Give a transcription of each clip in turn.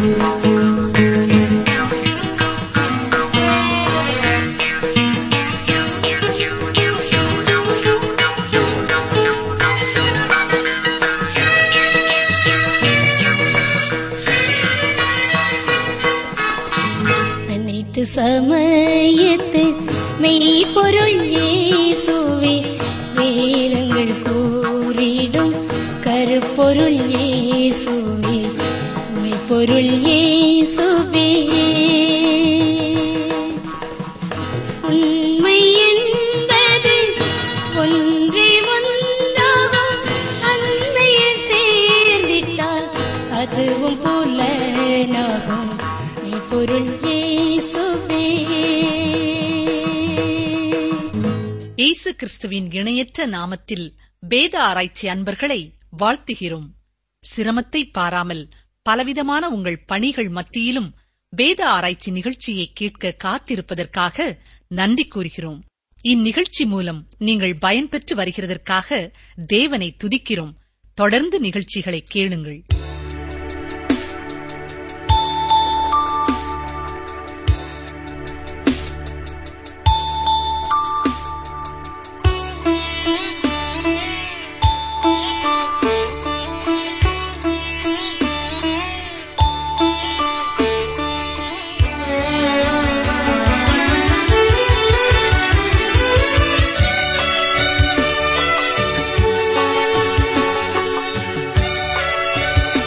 அனைத்து சமயத்து மெய்ப்பொருள் இயேசுவே வேதங்கள் கூறிடும் கருப்பொருள் இயேசுவே மெய்ப்பொருள் இயேசுவே உண்மை என்பது ஒன்றே ஒன்றாகும் அன்மையில் சேர்ந்திட்டால் அதுவும் புலனாகும் மெய்ப்பொருள் இயேசுவே இயேசு கிறிஸ்துவின் இணையற்ற நாமத்தில் வேத ஆராய்ச்சி அன்பர்களை வாழ்த்துகிறோம் சிரமத்தை பாராமல் பலவிதமான உங்கள் பணிகள் மத்தியிலும் வேத ஆராய்ச்சி நிகழ்ச்சியை கேட்க காத்திருப்பதற்காக நன்றி கூறுகிறோம் இந்நிகழ்ச்சி மூலம் நீங்கள் பயன்பெற்று வருகிறதற்காக தேவனை துதிக்கிறோம் தொடர்ந்து நிகழ்ச்சிகளை கேளுங்கள் உண்மை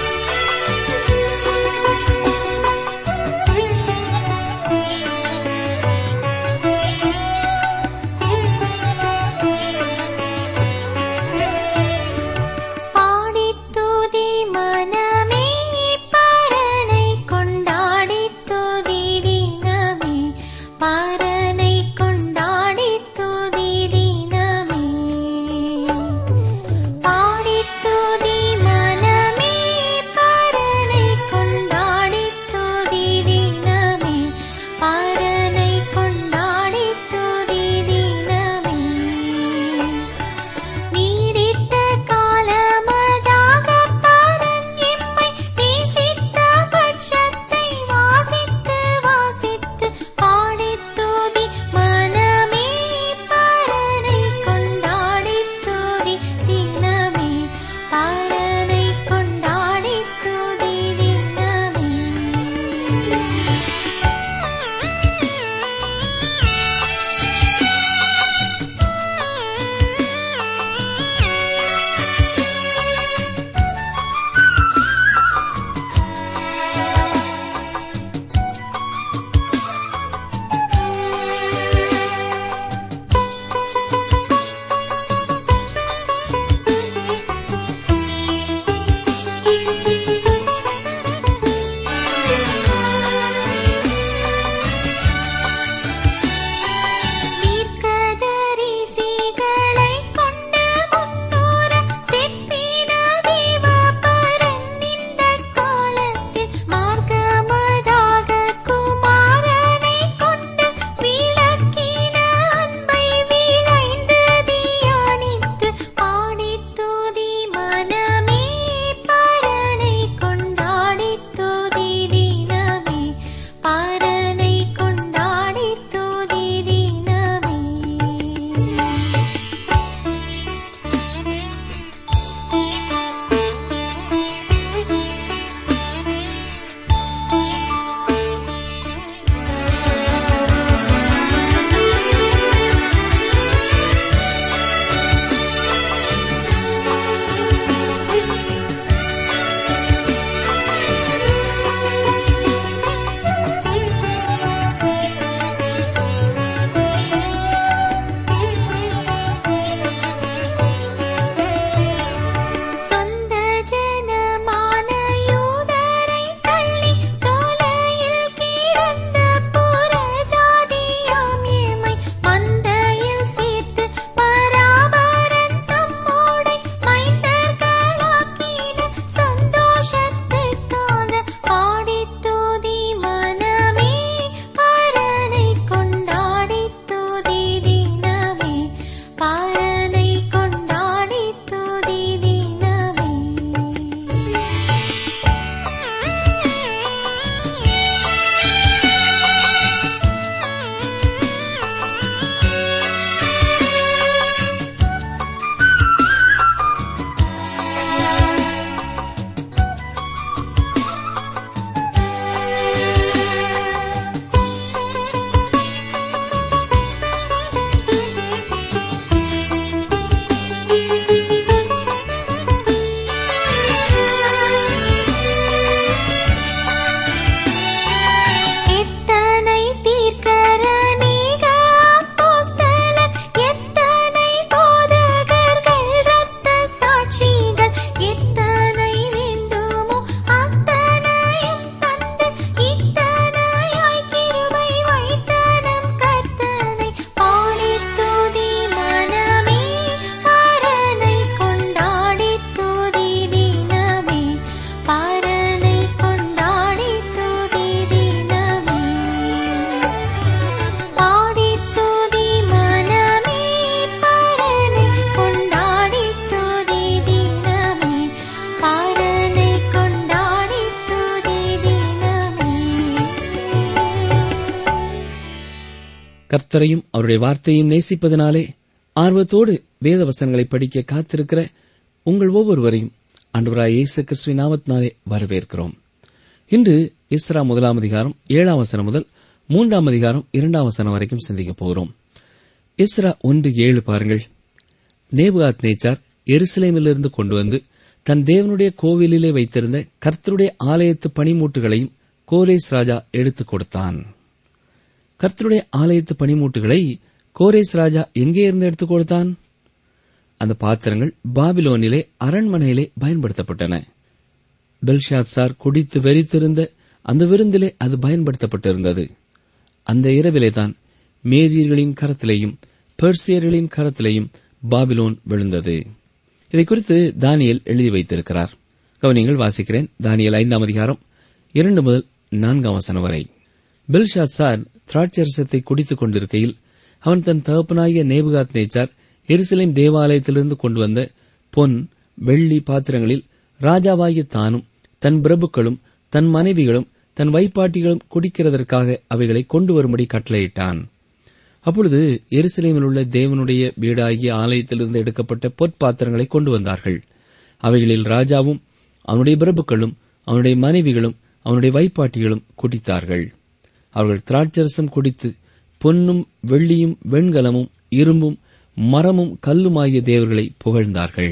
கர்த்தரையும் அவருடைய வார்த்தையும் நேசிப்பதனாலே ஆர்வத்தோடு வேத வசனங்களை படிக்க காத்திருக்கிற உங்கள் ஒவ்வொருவரையும் ஆண்டவராய் இயேசு கிறிஸ்துவின் நாமத்தினாலே வரவேற்கிறோம் இன்று இஸ்ரா முதலாம் அதிகாரம் ஏழாம் வசனம் முதல் மூன்றாம் அதிகாரம் இரண்டாம் வசனம் வரைக்கும் சிந்திக்கப் போகிறோம் இஸ்ரா ஒன்று ஏழு பாருங்கள் நேபுகாத் நேச்சார் எருசலேமிலிருந்து கொண்டு வந்து தன் தேவனுடைய கோவிலிலே வைத்திருந்த கர்த்தருடைய ஆலயத்து பணிமூட்டுகளையும் கோரேஸ் ராஜா எடுத்துக் கொடுத்தான் கர்த்தருடைய ஆலயத்து பணிமூட்டுகளை கோரேஸ் ராஜா எங்கே இருந்து எடுத்துக் கொடுத்தான் அந்த பாத்திரங்கள் பாபிலோனிலே அரண்மனையிலே பயன்படுத்தப்பட்டன பெல்ஷாத்சார் குடித்து வெறித்திருந்த அந்த விருந்திலே அது பயன்படுத்தப்பட்டிருந்தது அந்த இரவிலே தான் மேதியர்களின் கரத்திலேயும் பெர்சியர்களின் கரத்திலேயும் பாபிலோன் விழுந்தது இதை குறித்து தானியல் எழுதி வைத்திருக்கிறார் கவனியங்கள் வாசிக்கிறேன் தானியல் ஐந்தாம் அதிகாரம் இரண்டு முதல் நான்காம் வசனம் வரை பெல்ஷாத்சார் திராட்சரசத்தை குடித்துக் கொண்டிருக்கையில் அவன் தன் தகப்பனாகிய நேபுகாத் நேச்சார் எருசலேம் தேவாலயத்திலிருந்து கொண்டு வந்த பொன் வெள்ளி பாத்திரங்களில் ராஜாவாகிய தானும் தன் பிரபுக்களும் தன் மனைவிகளும் தன் வைப்பாட்டிகளும் குடிக்கிறதற்காக அவைகளை கொண்டு வரும்படி கட்டளையிட்டான் அப்பொழுது எருசலேமில் உள்ள தேவனுடைய வீடாகிய ஆலயத்திலிருந்து எடுக்கப்பட்ட பொற்பாத்திரங்களை கொண்டு வந்தார்கள் அவைகளில் ராஜாவும் அவனுடைய பிரபுக்களும் அவனுடைய மனைவிகளும் அவனுடைய வைப்பாட்டிகளும் குடித்தார்கள் அவர்கள் திராட்சரசம் குடித்து பொன்னும் வெள்ளியும் வெண்கலமும் இரும்பும் மரமும் கல்லுமாகிய தேவர்களை புகழ்ந்தார்கள்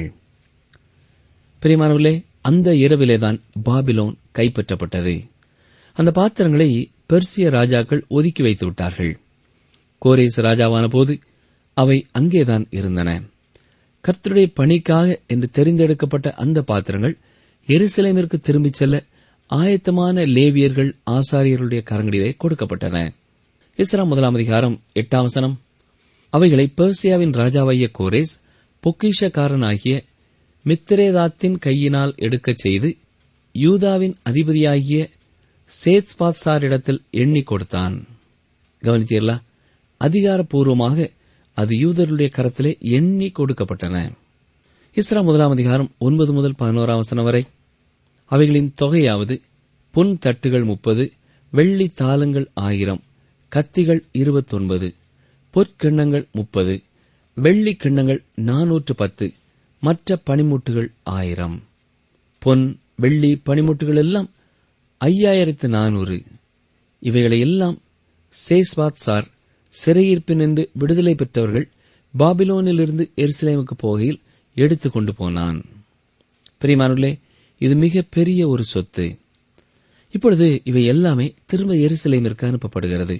பிரியமானவர்களே அந்த இரவிலேதான் பாபிலோன் கைப்பற்றப்பட்டது அந்த பாத்திரங்களை பெர்சிய ராஜாக்கள் ஒதுக்கி வைத்து விட்டார்கள் கோரேஸ் ராஜாவான போது அவை அங்கேதான் இருந்தன கர்த்தருடைய பணிக்காக என்று தெரிந்தெடுக்கப்பட்ட அந்த பாத்திரங்கள் எருசலேமிற்கு திரும்பிச் செல்ல ஆயத்தமான லேவியர்கள் ஆசாரியர்களுடைய கரங்களிலே கொடுக்கப்பட்டன இஸ்ரா முதலாம் அதிகாரம் எட்டாம் வசனம் அவைகளை பெர்சியாவின் ராஜாவாகிய கோரேஸ் பொக்கிஷக்காரனாகிய மித்திரேதாத்தின் கையினால் எடுக்கச் செய்து யூதாவின் அதிபதியாகிய சேத்ஸ்பாத்சாரிடத்தில் எண்ணி கொடுத்தான் கவனித்தீர்களா அதிகாரப்பூர்வமாக அது யூதர்களுடைய கரத்திலே எண்ணி கொடுக்கப்பட்டன இஸ்ரா முதலாம் அதிகாரம் ஒன்பது முதல் பதினோராம் வசனம் வரை அவைகளின் தொகையாவது பொன் தட்டுகள் முப்பது வெள்ளி தாளங்கள் ஆயிரம் கத்திகள் இருபத்தொன்பது பொற்கிண்ணங்கள் முப்பது வெள்ளி கிண்ணங்கள் நானூற்று பத்து மற்ற பனிமுட்டுகள் ஆயிரம் பொன் வெள்ளி பனிமுட்டுகள் எல்லாம் ஐயாயிரத்து நானூறு இவைகளை எல்லாம் சேஸ்வாத் சார் சிறையிருப்பினின்று விடுதலை பெற்றவர்கள் பாபிலோனிலிருந்து எருசலேமுக்கு போகையில் எடுத்துக் கொண்டு போனான் பிரியமானவர்களே இது மிக பெரிய ஒரு சொத்து இப்பொழுது இவை எல்லாமே திரும்ப எருசலேமிற்கு அனுப்பப்படுகிறது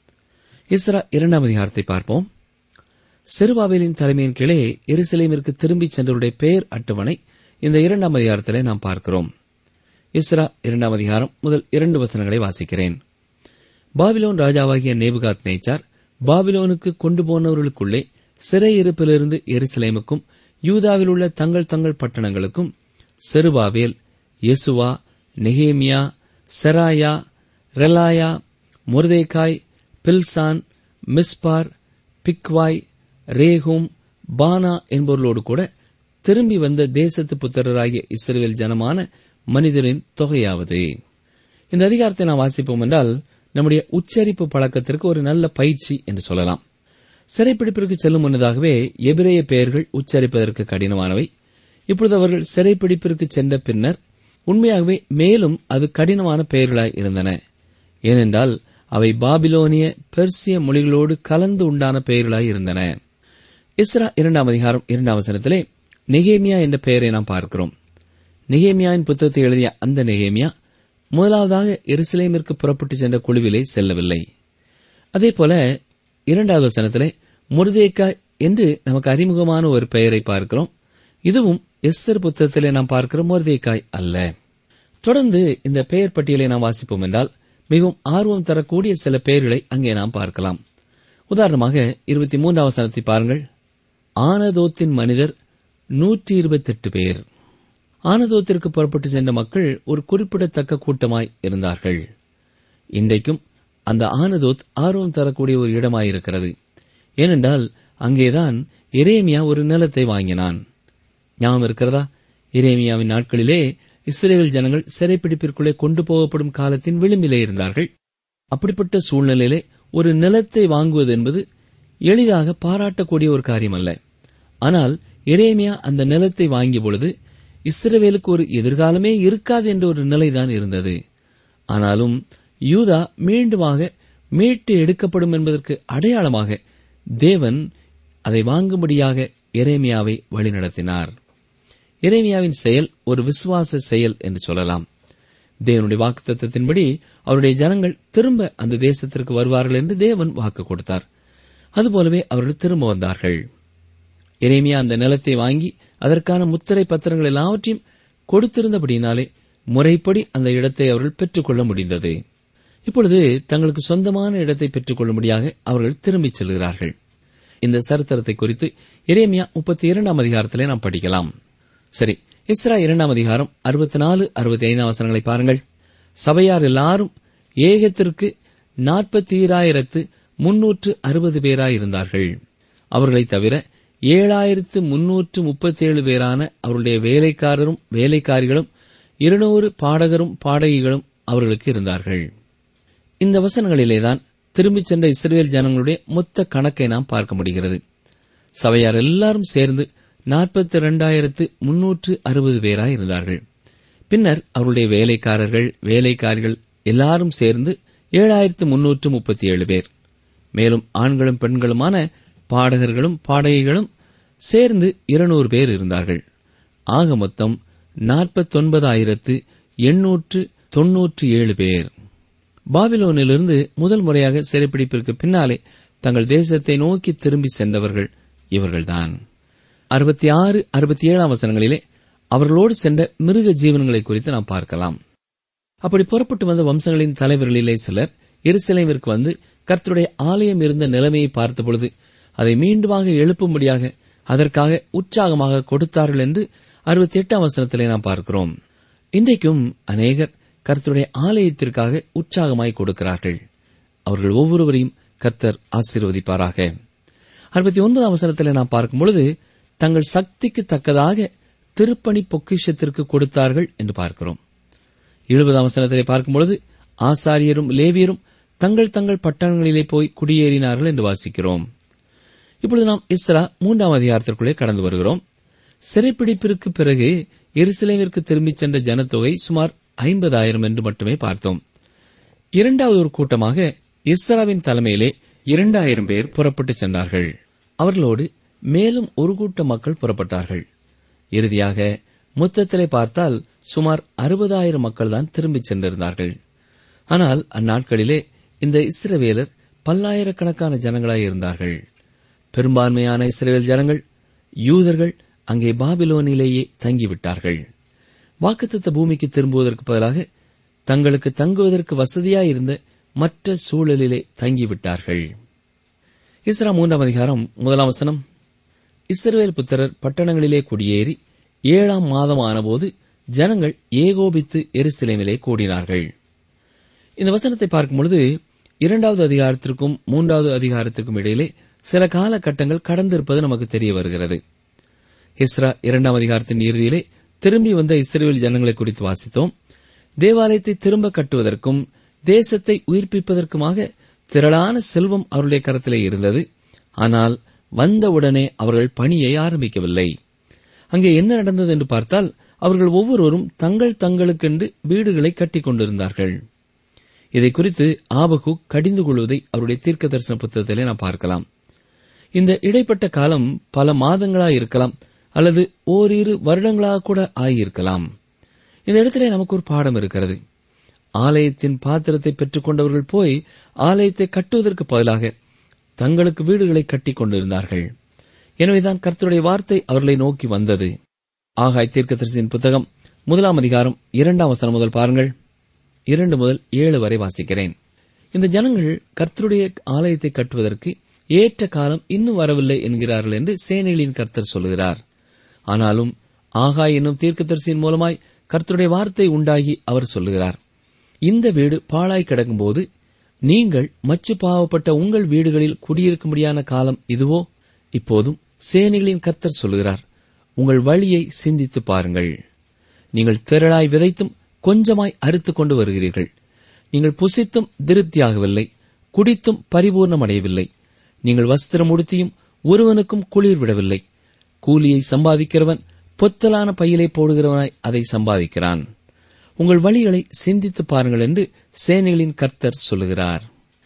இஸ்ரா இரண்டாம் அதிகாரத்தை பார்ப்போம் செருபாவேலின் தலைமையின் கீழே எருசலேமிற்கு திரும்பிச் சென்றவருடைய பெயர் அட்டவணை இந்த இரண்டாம் அதிகாரத்திலே நாம் பார்க்கிறோம் இஸ்ரா இரண்டாம் அதிகாரம் முதல் இரண்டு வசனங்களை வாசிக்கிறேன் பாபிலோன் ராஜாவாகிய நேபுகாத் நேச்சார் பாபிலோனுக்கு கொண்டு போனவர்களுக்குள்ளே சிறையிருப்பிலிருந்து எருசலேமுக்கும் யூதாவில் உள்ள தங்கள் தங்கள் பட்டணங்களுக்கும் செருபாவேல் யெசுவா நெகேமியா Seraiah Reelaiah Mordecai Bilshan Mispar Bigvai Rehum Baanah என்பவர்களோடு கூட திரும்பி வந்த தேசத்து புத்திரராகிய இஸ்ரேல் ஜனமான மனிதரின் தொகையாவது இந்த அதிகாரத்தை நாம் வாசிப்போம் என்றால் நம்முடைய உச்சரிப்பு பழக்கத்திற்கு ஒரு நல்ல பயிற்சி என்று சொல்லலாம் சிறைப்பிடிப்பிற்கு செல்லும் முன்னதாகவே எபிரேய பெயர்கள் உச்சரிப்பதற்கு கடினமானவை இப்பொழுது அவர்கள் சிறைப்பிடிப்பிற்கு சென்ற பின்னர் உண்மையாகவே மேலும் அது கடினமான பெயர்களாய் இருந்தன ஏனென்றால் அவை பாபிலோனிய பெர்சிய மொழிகளோடு கலந்து உண்டான பெயர்களாய் இருந்தன இஸ்ரா இரண்டாம் அதிகாரம் இரண்டாம் வசனத்திலே நெகேமியா என்ற பெயரை நாம் பார்க்கிறோம் நெகேமியாவின் புத்தகத்தை எழுதிய அந்த நெகேமியா முதலாவதாக எருசலேமிற்கு புறப்பட்டு சென்ற குழுவிலே செல்லவில்லை அதேபோல இரண்டாவது வசனத்திலே முருதேக்கா என்று நமக்கு அறிமுகமான ஒரு பெயரை பார்க்கிறோம் இதுவும் எஸ்தர் புத்தகத்திலே நாம் பார்க்கிற முருதேக்காய் அல்ல தொடர்ந்து இந்த பெயர் பட்டியலை நாம் வாசிப்போம் என்றால் மிகவும் ஆர்வம் தரக்கூடிய சில பெயர்களை அங்கே நாம் பார்க்கலாம் உதாரணமாக இருபத்தி மூன்றாம் வசனத்தை பாருங்கள் ஆனதோத்தின் மனிதர் நூற்றி இருபத்தெட்டு பேர் ஆனதோத்திற்கு புறப்பட்டு சென்ற மக்கள் ஒரு குறிப்பிடத்தக்க கூட்டமாய் இருந்தார்கள் இன்றைக்கும் அந்த ஆனதோத் ஆர்வம் தரக்கூடிய ஒரு இடமாயிருக்கிறது ஏனென்றால் அங்கேதான் இரேமியா ஒரு நிலத்தை வாங்கினான் ஞாபகம் இருக்கிறதா இரேமியாவின் நாட்களிலே இஸ்ரேல் ஜனங்கள் சிறைப்பிடிப்பிற்குள்ளே கொண்டு போகப்படும் காலத்தின் விளிம்பிலே இருந்தார்கள் அப்படிப்பட்ட சூழ்நிலையிலே ஒரு நிலத்தை வாங்குவது என்பது எளிதாக பாராட்டக்கூடிய ஒரு காரியம் அல்ல ஆனால் எரேமியா அந்த நிலத்தை வாங்கிய பொழுது இஸ்ரவேலுக்கு ஒரு எதிர்காலமே இருக்காது என்ற ஒரு நிலைதான் இருந்தது ஆனாலும் யூதா மீண்டுமாக மீட்டு எடுக்கப்படும் என்பதற்கு அடையாளமாக தேவன் அதை வாங்கும்படியாக எரேமியாவை வழிநடத்தினார் எரேமியாவின் செயல் ஒரு விசுவாச செயல் என்று சொல்லலாம் தேவனுடைய வாக்குத்தத்தத்தின்படி அவருடைய ஜனங்கள் திரும்ப அந்த தேசத்திற்கு வருவார்கள் என்று தேவன் வாக்கு கொடுத்தார் அதுபோலவே அவர்கள் திரும்ப வந்தார்கள் எரேமியா அந்த நிலத்தை வாங்கி அதற்கான முத்திரை பத்திரங்கள் எல்லாவற்றையும் கொடுத்திருந்தபடியினாலே முறைப்படி அந்த இடத்தை அவர்கள் பெற்றுக்கொள்ள முடிந்தது இப்பொழுது தங்களுக்கு சொந்தமான இடத்தை பெற்றுக்கொள்ளும்படியாக அவர்கள் திரும்பிச் செல்கிறார்கள் இந்த சரித்திரத்தை குறித்து எரேமியா முப்பத்தி இரண்டாம் அதிகாரத்திலே நாம் படிக்கலாம் சரி இஸ்ரா இரண்டாம் அதிகாரம் அறுபத்தி நாலு அறுபத்தி ஐந்தாம் வசனங்களை பாருங்கள் சபையார் எல்லாரும் ஏகத்திற்கு நாற்பத்தி ஈராயிரத்து முன்னூற்று அறுபது பேராயிருந்தார்கள் அவர்களைத் தவிர ஏழாயிரத்து முன்னூற்று முப்பத்தேழு பேரான அவருடைய வேலைக்காரரும் வேலைக்காரிகளும் இருநூறு பாடகரும் பாடகிகளும் அவர்களுக்கு இருந்தார்கள் இந்த வசனங்களிலேதான் திரும்பிச் சென்ற இஸ்ரேல் ஜனங்களுடைய மொத்த கணக்கை நாம் பார்க்க முடிகிறது சபையார் எல்லாரும் சேர்ந்து நாற்பத்தி இரண்டாயிரத்து முன்னூற்று அறுபது பேராய் இருந்தார்கள் பின்னர் அவருடைய வேலைக்காரர்கள் வேலைக்காரிகள் எல்லாரும் சேர்ந்து ஏழாயிரத்து முன்னூற்று முப்பத்தி ஏழு பேர் மேலும் ஆண்களும் பெண்களுமான பாடகர்களும் பாடகிகளும் சேர்ந்து இருநூறு பேர் இருந்தார்கள் ஆக மொத்தம் நாற்பத்தொன்பதாயிரத்து எண்ணூற்று தொன்னூற்று ஏழு பேர் பாபிலோனிலிருந்து முதல் முறையாக சிறைப்பிடிப்பிற்கு பின்னாலே தங்கள் தேசத்தை நோக்கி திரும்பி சென்றவர்கள் இவர்கள்தான் அறுபத்தி ஆறு அறுபத்தி ஏழாம் வசனங்களிலே அவர்களோடு சென்ற மிருக ஜீவன்களை குறித்து நாம் பார்க்கலாம் அப்படி புறப்பட்டு வந்த வம்சங்களின் தலைவர்களிலே சிலர் எருசலேமிற்கு வந்து கர்த்தருடைய ஆலயம் இருந்த நிலைமையை பார்த்தபொழுது அதை மீண்டுமாக எழுப்பும்படியாக அதற்காக உற்சாகமாக கொடுத்தார்கள் என்று அறுபத்தி எட்டாம் வசனத்திலே நாம் பார்க்கிறோம் இன்றைக்கும் அநேகர் கர்த்தருடைய ஆலயத்திற்காக உற்சாகமாய் கொடுக்கிறார்கள் அவர்கள் ஒவ்வொருவரையும் கர்த்தர் ஆசீர்வதிப்பாராக அறுபத்தி ஒன்பதாம் வசனத்திலே நாம் பார்க்கும் பொழுது தங்கள் சக்திக்கு தக்கதாக திருப்பணி பொக்கிஷத்திற்கு கொடுத்தார்கள் என்று பார்க்கிறோம் எழுபதாம் வசனத்திலே பார்க்கும் பொழுது ஆசாரியரும் லேவியரும் தங்கள் தங்கள் பட்டணங்களிலே போய் குடியேறினார்கள் என்று வாசிக்கிறோம் இப்பொழுது நாம் இஸ்ரா மூன்றாம் அதிகாரத்திற்குள்ளே கடந்து வருகிறோம் சிறைப்பிடிப்பிற்கு பிறகு எருசலேமிற்கு திரும்பிச் சென்ற ஜனத்தொகை சுமார் ஐம்பதாயிரம் என்று மட்டுமே பார்த்தோம் இரண்டாவது ஒரு கூட்டமாக இஸ்ராவின் தலைமையிலே இரண்டாயிரம் பேர் புறப்பட்டு சென்றார்கள் அவர்களோடு மேலும் ஒரு கூட்ட மக்கள் புறப்பட்டார்கள் இறுதியாக மொத்தத்திலே பார்த்தால் சுமார் அறுபதாயிரம் மக்கள் தான் திரும்பிச் சென்றிருந்தார்கள் ஆனால் அந்நாட்களிலே இந்த இஸ்ரவேலர் பல்லாயிரக்கணக்கான ஜனங்களாய் இருந்தார்கள் பெரும்பான்மையான இஸ்ரேல் ஜனங்கள் யூதர்கள் அங்கே பாபிலோனிலேயே தங்கிவிட்டார்கள் வாக்குத்தத்த பூமிக்கு திரும்புவதற்கு பதிலாக தங்களுக்கு தங்குவதற்கு வசதியாயிருந்த மற்ற சூழலிலே தங்கிவிட்டார்கள் இஸ்ரா மூன்றாம் அதிகாரம் முதலாம் வசனம் இஸ்ரவேல் புத்திரர் பட்டணங்களிலே குடியேறி ஏழாம் மாதம் ஆனபோது ஜனங்கள் ஏகோபித்து எருசலேமிலே கூடினார்கள் இந்த வசனத்தை பார்க்கும் பொழுது இரண்டாவது அதிகாரத்திற்கும் மூன்றாவது அதிகாரத்திற்கும் இடையிலே சில காலகட்டங்கள் கடந்திருப்பது நமக்கு தெரிய வருகிறது இஸ்ரா இரண்டாம் அதிகாரத்தின் இறுதியிலே திரும்பி வந்த இஸ்ரேல் ஜனங்களை குறித்து வாசித்தோம் தேவாலயத்தை திரும்ப கட்டுவதற்கும் தேசத்தை உயிர்ப்பிப்பதற்குமாக திரளான செல்வம் அவருடைய கரத்திலே இருந்தது ஆனால் வந்தவுடனே அவர்கள் பணியை ஆரம்பிக்கவில்லை அங்கே என்ன நடந்தது என்று பார்த்தால் அவர்கள் ஒவ்வொருவரும் தங்கள் தங்களுக்கென்று வீடுகளை கட்டிக் கொண்டிருந்தார்கள் இதை குறித்து ஆபகு கடிந்து கொள்வதை அவருடைய தீர்க்க தரிசன புத்தகத்திலே நாம் பார்க்கலாம் இந்த இடைப்பட்ட காலம் பல மாதங்களா இருக்கலாம் அல்லது ஓரிரு வருடங்களாக கூட ஆகியிருக்கலாம் இந்த இடத்திலே நமக்கு ஒரு பாடம் இருக்கிறது ஆலயத்தின் பாத்திரத்தை பெற்றுக் கொண்டவர்கள் போய் ஆலயத்தை கட்டுவதற்கு பதிலாக தங்களுக்கு வீடுகளை கட்டிக் கொண்டிருந்தார்கள் எனவேதான் கர்த்தருடைய வார்த்தை அவர்களை நோக்கி வந்தது ஆகாய் தீர்க்கதரிசியின் புத்தகம் முதலாம் அதிகாரம் இரண்டாம் வசனம் முதல் பாருங்கள் இரண்டு முதல் ஏழு வரை வாசிக்கிறேன் இந்த ஜனங்கள் கர்த்தருடைய ஆலயத்தை கட்டுவதற்கு ஏற்ற காலம் இன்னும் வரவில்லை என்கிறார்கள் என்று சேனைகளின் கர்த்தர் சொல்கிறார் ஆனாலும் ஆகாய் என்னும் தீர்க்கதரிசியின் மூலமாய் கர்த்தருடைய வார்த்தை உண்டாகி அவர் சொல்லுகிறார் இந்த வீடு பாழாய் கிடக்கும்போது நீங்கள் மச்சு பாவப்பட்ட உங்கள் வீடுகளில் குடியிருக்கும்படியான காலம் இதுவோ இப்போதும் சேனைகளின் கர்த்தர் சொல்லுகிறார் உங்கள் வழியை சிந்தித்து பாருங்கள் நீங்கள் திரளாய் விதைத்தும் கொஞ்சமாய் அறுத்துக் கொண்டு வருகிறீர்கள் நீங்கள் புசித்தும் திருப்தியாகவில்லை குடித்தும் பரிபூர்ணமடையவில்லை நீங்கள் வஸ்திரம் உடுத்தியும் ஒருவனுக்கும் குளிர் விடவில்லை கூலியை சம்பாதிக்கிறவன் பொத்தலான பையிலே போடுகிறவனாய் அதை சம்பாதிக்கிறான் உங்கள் வழிகளை சிந்தித்து பாருங்கள் என்று சேனைகளின் கர்த்தர் சொல்லுகிறார்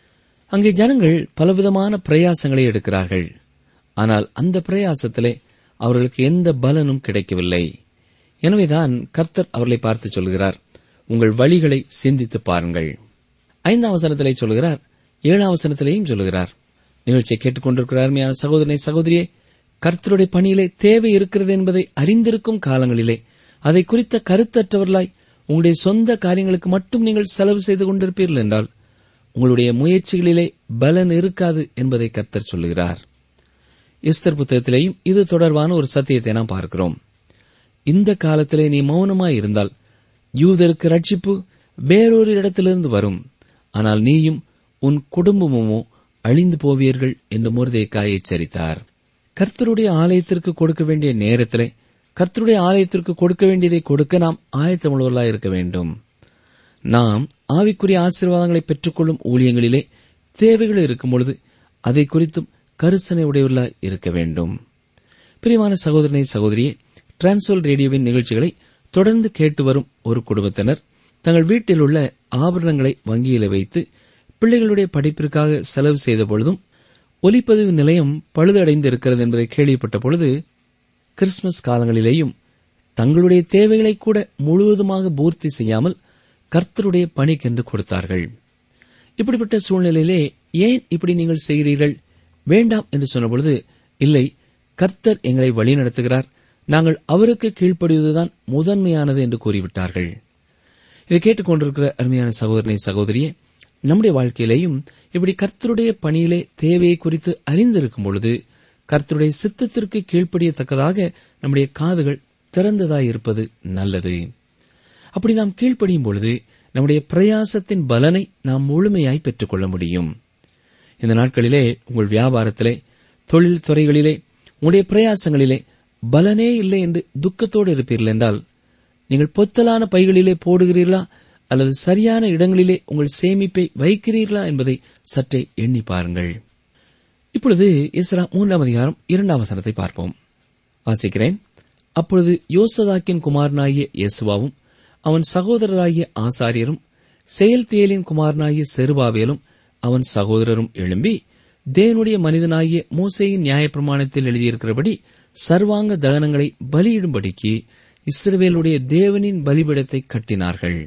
அங்கே ஜனங்கள் பலவிதமான பிரயாசங்களை எடுக்கிறார்கள் ஆனால் அந்த பிரயாசத்திலே அவர்களுக்கு எந்த பலனும் கிடைக்கவில்லை எனவேதான் கர்த்தர் அவர்களை பார்த்து சொல்கிறார் உங்கள் வழிகளை சிந்தித்து பாருங்கள் ஐந்தாம் வசனத்திலே சொல்கிறார் ஏழாம் வசனத்திலேயும் சொல்கிறார் நிகழ்ச்சியை கேட்டுக்கொண்டிருக்கிற அருமையான சகோதரனை சகோதரியே கர்த்தருடைய பணியிலே தேவை இருக்கிறது என்பதை அறிந்திருக்கும் காலங்களிலே அதை குறித்த கருத்தற்றவர்களாய் உங்களுடைய சொந்த காரியங்களுக்கு மட்டும் நீங்கள் செலவு செய்து கொண்டிருப்பீர்கள் என்றால் உங்களுடைய முயற்சிகளிலே பலன் இருக்காது என்பதை கர்த்தர் சொல்லுகிறார் எஸ்தர் புத்தகத்திலேயும் இது தொடர்பான ஒரு சத்தியத்தை நாம் பார்க்கிறோம் இந்த காலத்திலே நீ மௌனமாய் இருந்தால் யூதருக்கு ரட்சிப்பு வேறொரு இடத்திலிருந்து வரும் ஆனால் நீயும் உன் குடும்பமுமோ அழிந்து போவீர்கள் என்று முருதேக்காய் எச்சரித்தார் கர்த்தருடைய ஆலயத்திற்கு கொடுக்க வேண்டிய நேரத்திலே கர்த்தருடைய ஆலயத்திற்கு கொடுக்க வேண்டியதை கொடுக்க நாம் ஆயத்தமுள்ளவர்களாய் இருக்க வேண்டும் நாம் ஆவிக்குரிய ஆசீர்வாதங்களை பெற்றுக்கொள்ளும் ஊழியங்களிலே தேவைகள் இருக்கும் பொழுது அதை குறித்தும் கருசனை உடையவர்களாய் இருக்க வேண்டும் பிரியமான சகோதரனை சகோதரியே டிரான்ஸ்வல் ரேடியோவின் நிகழ்ச்சிகளை தொடர்ந்து கேட்டு வரும் ஒரு குடும்பத்தினர் தங்கள் வீட்டில் உள்ள ஆபரணங்களை வங்கியில வைத்து பிள்ளைகளுடைய படிப்பிற்காக செலவு செய்த பொழுதும் ஒலிப்பதிவு நிலையம் பழுதடைந்து இருக்கிறது என்பதை கேள்விப்பட்ட பொழுது கிறிஸ்துமஸ் காலங்களிலேயும் தங்களுடைய தேவைகளை கூட முழுவதுமாக பூர்த்தி செய்யாமல் கர்த்தருடைய பணிக்கென்று கொடுத்தார்கள் இப்படிப்பட்ட சூழ்நிலையிலே ஏன் இப்படி நீங்கள் செய்கிறீர்கள் வேண்டாம் என்று சொன்னபொழுது இல்லை கர்த்தர் எங்களை வழிநடத்துகிறார் நாங்கள் அவருக்கு கீழ்ப்படிவதுதான் முதன்மையானது என்று கூறிவிட்டார்கள் இதை கேட்டுக்கொண்டிருக்கிற அருமையான சகோதரனை சகோதரியே நம்முடைய வாழ்க்கையிலேயும் இப்படி கர்த்தருடைய பணியிலே தேவையை குறித்து அறிந்திருக்கும் பொழுது கர்த்தருடைய சித்தத்திற்கு கீழ்ப்படியத்தக்கதாக நம்முடைய காதுகள் திறந்ததாயிருப்பது நல்லது அப்படி நாம் கீழ்ப்படியும் பொழுது நம்முடைய பிரயாசத்தின் பலனை நாம் முழுமையாய் பெற்றுக்கொள்ள முடியும் இந்த நாட்களிலே உங்கள் வியாபாரத்திலே தொழில் துறைகளிலே உங்களுடைய பிரயாசங்களிலே பலனே இல்லை என்று துக்கத்தோடு இருப்பீர்கள் என்றால் நீங்கள் பொத்தலான பைகளிலே போடுகிறீர்களா அல்லது சரியான இடங்களிலே உங்கள் சேமிப்பை வைக்கிறீர்களா என்பதை சற்றே எண்ணி பாருங்கள் இப்பொழுது இஸ்ரா மூன்றாம் அதிகாரம் இரண்டாம் வசனத்தை பார்ப்போம் வாசிக்கிறேன் அப்பொழுது யோசதாக்கின் குமாரனாகிய இயேசுவாவும் அவன் சகோதரராகிய ஆசாரியரும் செயல்தியலின் குமாரனாகிய செருபாவேலும் அவன் சகோதரரும் எழும்பி தேவனுடைய மனிதனாகிய மோசேயின் நியாயப்பிரமாணத்தில் எழுதியிருக்கிறபடி சர்வாங்க தகனங்களை பலியிடும்படிக்கு இஸ்ரவேலுடைய தேவனின் பலிபீடத்தை கட்டினார்கள்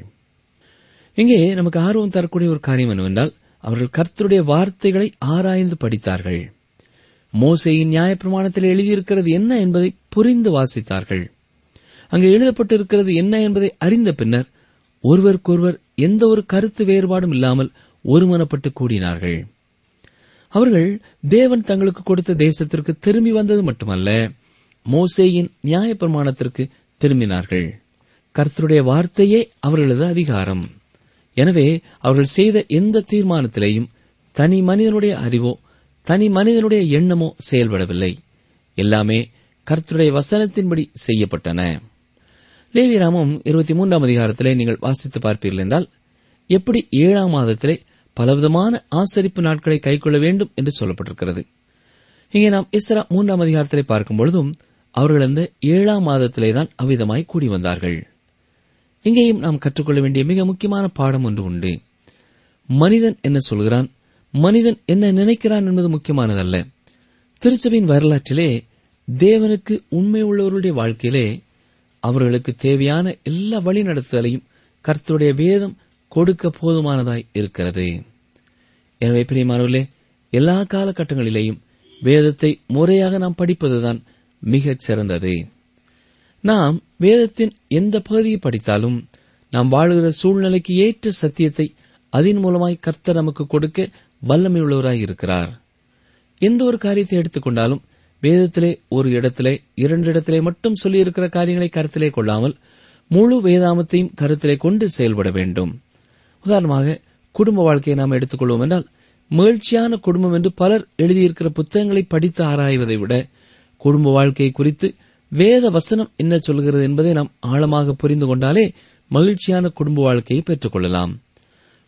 இங்கே நமக்கு ஆர்வம் தரக்கூடிய ஒரு காரியம் என்னவென்றால் அவர்கள் கர்த்தருடைய வார்த்தைகளை ஆராய்ந்து படித்தார்கள் மோசேயின் நியாயப்பிரமாணத்தில் எழுதியிருக்கிறது என்ன என்பதை புரிந்து வாசித்தார்கள் அங்கே எழுதப்பட்டிருக்கிறது என்ன என்பதை அறிந்த பின்னர் ஒருவருக்கொருவர் எந்த ஒரு கருத்து வேறுபாடும் இல்லாமல் ஒருமனப்பட்டு கூடினார்கள் அவர்கள் தேவன் தங்களுக்கு கொடுத்த தேசத்திற்கு திரும்பி வந்தது மட்டுமல்ல மோசேயின் நியாயப்பிரமாணத்திற்கு திரும்பினார்கள் கர்த்தருடைய வார்த்தையே அவர்களது அதிகாரம் எனவே அவர்கள் செய்த எந்த தீர்மானத்திலேயும் தனி மனிதனுடைய அறிவோ தனி மனிதனுடைய எண்ணமோ செயல்படவில்லை எல்லாமே கர்த்தருடைய வசனத்தின்படி செய்யப்பட்டன லேவிராமம் இருபத்தி மூன்றாம் அதிகாரத்திலே நீங்கள் வாசித்து பார்ப்பீர்கள் என்றால் எப்படி ஏழாம் மாதத்திலே பலவிதமான ஆசரிப்பு நாட்களை கைக்கொள்ள வேண்டும் என்று சொல்லப்பட்டிருக்கிறது இங்கே நாம் இஸ்ரா மூன்றாம் அதிகாரத்திலே பார்க்கும் பொழுதும் அவர்கள் அந்த ஏழாம் மாதத்திலே தான் அவ்விதமாய் கூடி வந்தார்கள் இங்கேயும் நாம் கற்றுக்கொள்ள வேண்டிய மிக முக்கியமான பாடம் ஒன்று உண்டு மனிதன் என்ன சொல்கிறான் மனிதன் என்ன நினைக்கிறான் என்பது முக்கியமானதல்ல திருச்சபையின் வரலாற்றிலே தேவனுக்கு உண்மை உள்ளவர்களுடைய வாழ்க்கையிலே அவர்களுக்கு தேவையான எல்லா வழிநடத்துதலையும் கர்த்தருடைய வேதம் கொடுக்க போதுமானதாய் இருக்கிறது எனவே பிரியமானவர்களே எல்லா காலகட்டங்களிலேயும் வேதத்தை முறையாக நாம் படிப்பதுதான் மிகச் சிறந்தது நாம் வேதத்தின் எந்த பகுதியை படித்தாலும் நாம் வாழுகிற சூழ்நிலைக்கு ஏற்ற சத்தியத்தை அதன் மூலமாய் கர்த்தர் நமக்கு கொடுக்க வல்லமை உள்ளவராய் இருக்கிறார் எந்த ஒரு காரியத்தை எடுத்துக்கொண்டாலும் வேதத்திலே ஒரு இடத்திலே இரண்டு இடத்திலே மட்டும் சொல்லியிருக்கிற காரியங்களை கருத்திலே கொள்ளாமல் முழு வேதாமத்தையும் கருத்திலே கொண்டு செயல்பட வேண்டும் உதாரணமாக குடும்ப வாழ்க்கையை நாம் எடுத்துக்கொள்வோம் என்றால் மகிழ்ச்சியான குடும்பம் என்று பலர் எழுதியிருக்கிற புத்தகங்களை படித்து ஆராய்வதை விட குடும்ப வாழ்க்கையை குறித்து வேத வசனம் என்ன சொல்கிறது என்பதை நாம் ஆழமாக புரிந்து கொண்டாலே மகிழ்ச்சியான குடும்ப வாழ்க்கையை பெற்றுக் கொள்ளலாம்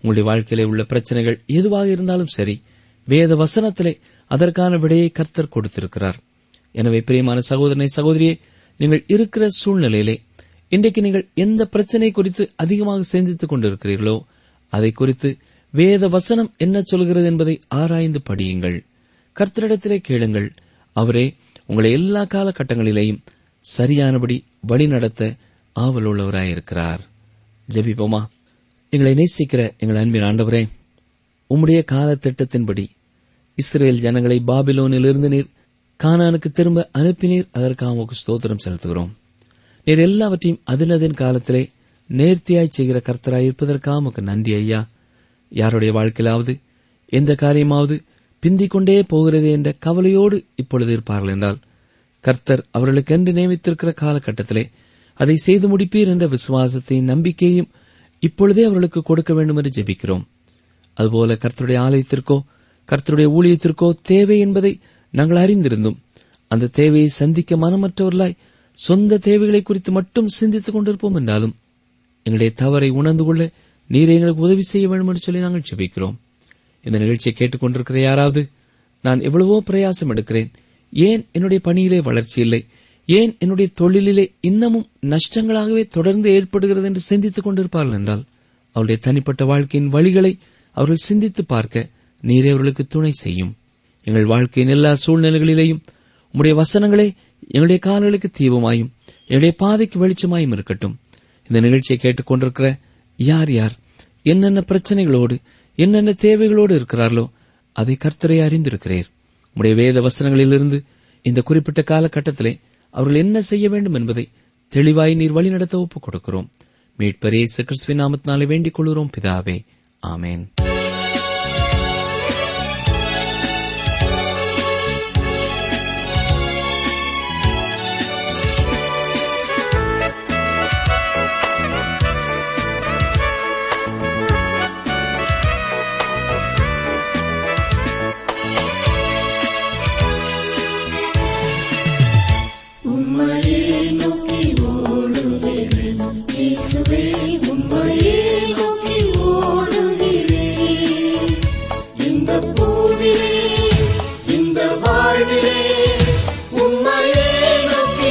உங்களுடைய வாழ்க்கையிலே உள்ள பிரச்சனைகள் எதுவாக இருந்தாலும் சரி வேத வசனத்திலே அதற்கான விடையை கர்த்தர் கொடுத்திருக்கிறார் எனவே பிரியமான சகோதரனை சகோதரியே நீங்கள் இருக்கிற சூழ்நிலையிலே இன்றைக்கு நீங்கள் எந்த பிரச்சனை குறித்து அதிகமாக சிந்தித்துக் கொண்டிருக்கிறீர்களோ அதை குறித்து வேத வசனம் என்ன சொல்கிறது என்பதை ஆராய்ந்து படியுங்கள் கர்த்தரிடத்திலே கேளுங்கள் அவரே உங்களை எல்லா காலகட்டங்களிலேயும் சரியானபடி வழிநடத்த ஆவலுள்ளவராயிருக்கிறார் ஜெபிப்போமா எங்களை நேசிக்கிற எங்கள் அன்பின் ஆண்டவரே உம்முடைய கால திட்டத்தின்படி இஸ்ரேல் ஜனங்களை பாபிலோனிலிருந்து நீர் கானானுக்கு திரும்ப அனுப்பினீர் அதற்காக உமக்கு ஸ்தோத்திரம் செலுத்துகிறோம் நீர் எல்லாவற்றையும் அதினதின் காலத்திலே நேர்த்தியாய் செய்கிற கர்த்தராய் இருப்பதற்காக உமக்கு நன்றி ஐயா யாருடைய வாழ்க்கையிலாவது எந்த காரியமாவது பிந்திக் கொண்டே போகிறது என்ற கவலையோடு இப்பொழுது இருப்பார்கள் என்றால் கர்த்தர் அவர்களுக்கென்று நியமித்திருக்கிற காலகட்டத்திலே அதை செய்து முடிப்பீர் என்ற விசுவாசத்தையும் நம்பிக்கையும் இப்பொழுதே அவர்களுக்கு கொடுக்க வேண்டும் என்று ஜெபிக்கிறோம் அதுபோல கர்த்தருடைய ஆலயத்திற்கோ கர்த்தருடைய ஊழியத்திற்கோ தேவை என்பதை நாங்கள் அறிந்திருந்தும் அந்த தேவையை சந்திக்க மனமற்றவர்களாய் சொந்த தேவைகளை குறித்து மட்டும் சிந்தித்துக் கொண்டிருப்போம் என்றாலும் எங்களுடைய தவறை உணர்ந்து கொள்ள நீரை எங்களுக்கு உதவி செய்ய வேண்டும் என்று சொல்லி நாங்கள் ஜெபிக்கிறோம் இந்த நிகழ்ச்சியை கேட்டுக்கொண்டிருக்கிற யாராவது நான் எவ்வளவோ பிரயாசம் எடுக்கிறேன் ஏன் என்னுடைய பணியிலே வளர்ச்சி இல்லை ஏன் என்னுடைய தொழிலிலே இன்னமும் நஷ்டங்களாகவே தொடர்ந்து ஏற்படுகிறது என்று சிந்தித்துக் கொண்டிருப்பார்கள் என்றால் அவருடைய தனிப்பட்ட வாழ்க்கையின் வழிகளை அவர்கள் சிந்தித்து பார்க்க நீரே அவர்களுக்கு துணை செய்யும் எங்கள் வாழ்க்கையின் எல்லா சூழ்நிலைகளிலேயும் உம்முடைய வசனங்களே எங்களுடைய கால்களுக்கு தீபமாயும் எங்களுடைய பாதைக்கு வெளிச்சமாயும் இருக்கட்டும் இந்த நிகழ்ச்சியை கேட்டுக்கொண்டிருக்கிற யார் யார் என்னென்ன பிரச்சனைகளோடு என்னென்ன தேவைகளோடு இருக்கிறார்களோ அதை கர்த்தரை அறிந்திருக்கிறீர் உம்முடைய வேத வசனங்களிலிருந்து இந்த குறிப்பிட்ட காலகட்டத்திலே அவர்கள் என்ன செய்ய வேண்டும் என்பதை தெளிவாய் நீர் வழிநடத்த ஒப்புக் கொடுக்கிறோம் மீட்பரே கிறிஸ்துவின் நாமத்தினாலே வேண்டிக் கொள்கிறோம் பிதாவே ஆமேன் உம்மையே நோக்கி ஓடுகிறேன் இயேசுவே உம்மையே நோக்கி ஓடுகிறேன் இந்த பூவிலே இந்த வாழ்விலே உம்மையே நோக்கி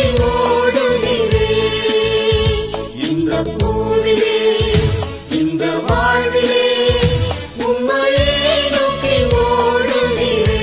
ஓடுகிறேன் இந்த பூவிலே இந்த வாழ்விலே உம்மையே நோக்கி ஓடுகிறேன்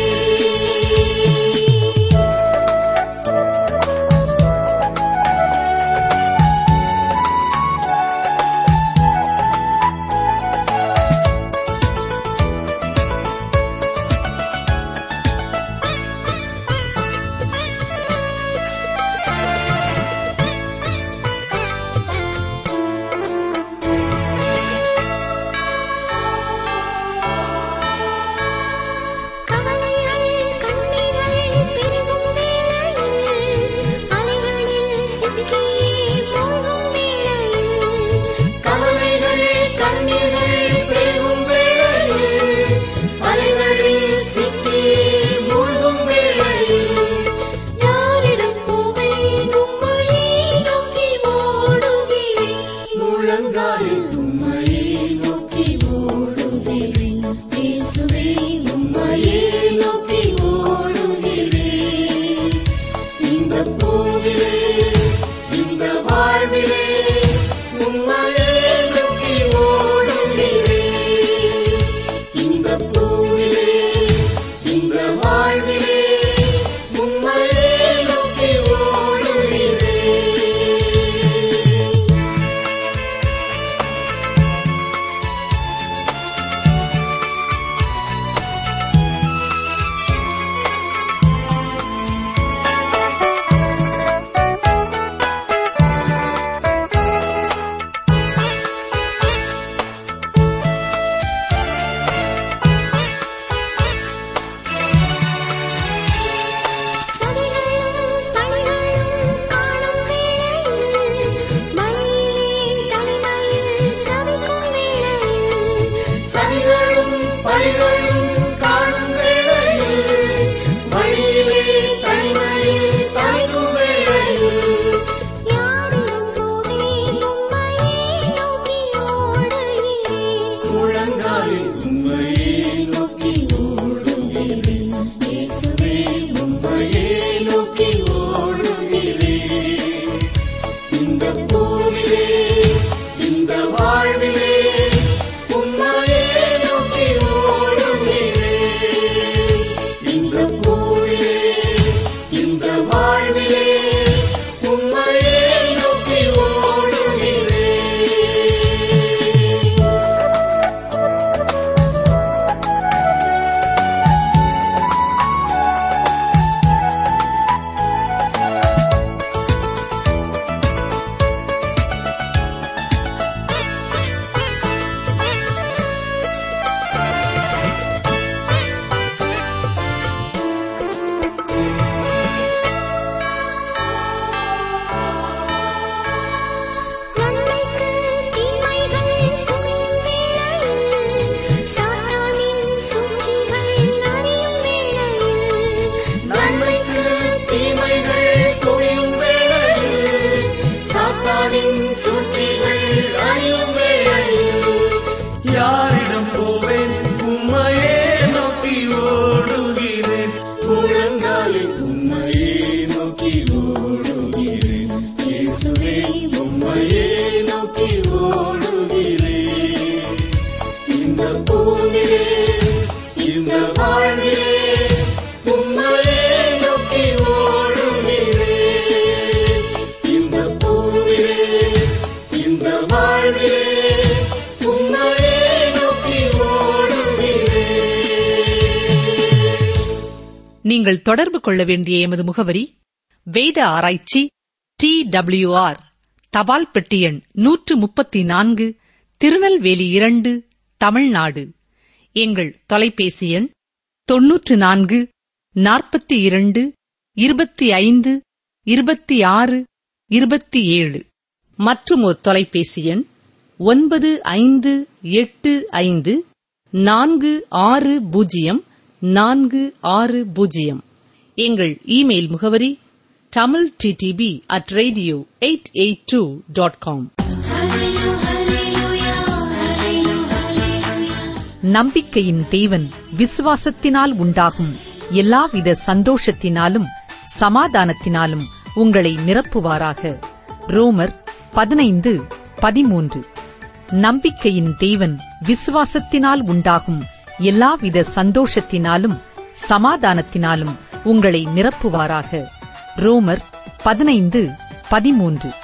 கவலைகள் கண்ணீர்கள் பெருகும் வேளையில் அலைகளில் சிக்கி போகும் வேளையில் கவலைகள் கண்ணீர்கள் பெருகும் வேளையில் அலைகளில் சிக்கி மூழ்கும் வேளையில் யாரிடம் போவேன் உம்மையே நோக்கி ஓடுகிறேன் முழங்காலில் உம்மையே நோக்கி ஓடுகிறேன் இயேசுவே உம்மையே நோக்கி ஓடுகிறேன் இந்த பூவிலே இந்த வாழ்விலே உம்மையே நோக்கி ஓடுகிறேன் இந்த பூவிலே இந்த வாழ்விலே உம்மையே நோக்கி ஓடுகிறேன் சதிகளும் பணிகளும் காணும் வேளையில் மழையிலே தனிமையில் தவிக்கும் வேளையில் சதிகளும் பணிகளும் காணும் வேளையில் மழையிலே தனிமையில் தவிக்கும் வேளையில் யாரிடம் போவேன் உம்மையே நோக்கி ஓடுகிறேன் முழங்கால் நீங்கள் தொடர்பு கொள்ள வேண்டிய எமது முகவரி வேத ஆராய்ச்சி டி டபிள்யூஆர் தபால் பெட்டி எண் நூற்று முப்பத்தி நான்கு திருநெல்வேலி இரண்டு தமிழ்நாடு எங்கள் தொலைபேசி எண் தொன்னூற்று நான்கு நாற்பத்தி இரண்டு இருபத்தி ஐந்து இருபத்தி ஆறு இருபத்தி ஏழு மற்றும் ஒரு தொலைபேசி எண் ஒன்பது ஐந்து எட்டு ஐந்து நான்கு ஆறு பூஜ்ஜியம் நான்கு ஆறு பூஜ்ஜியம் எங்கள் இமெயில் முகவரி Tamil DTP at radio eight eight two dot com நம்பிக்கையின் தேவன் விசுவாசத்தினால் உண்டாகும் எல்லாவித சந்தோஷத்தினாலும் சமாதானத்தினாலும் உங்களை நிரப்புவாராக ரோமர் பதினைந்து பதிமூன்று நம்பிக்கையின் தேவன் விசுவாசத்தினால் உண்டாகும் எல்லாவித சந்தோஷத்தினாலும் சமாதானத்தினாலும் உங்களை நிரப்புவாராக ரோமர் பதினைந்து பதிமூன்று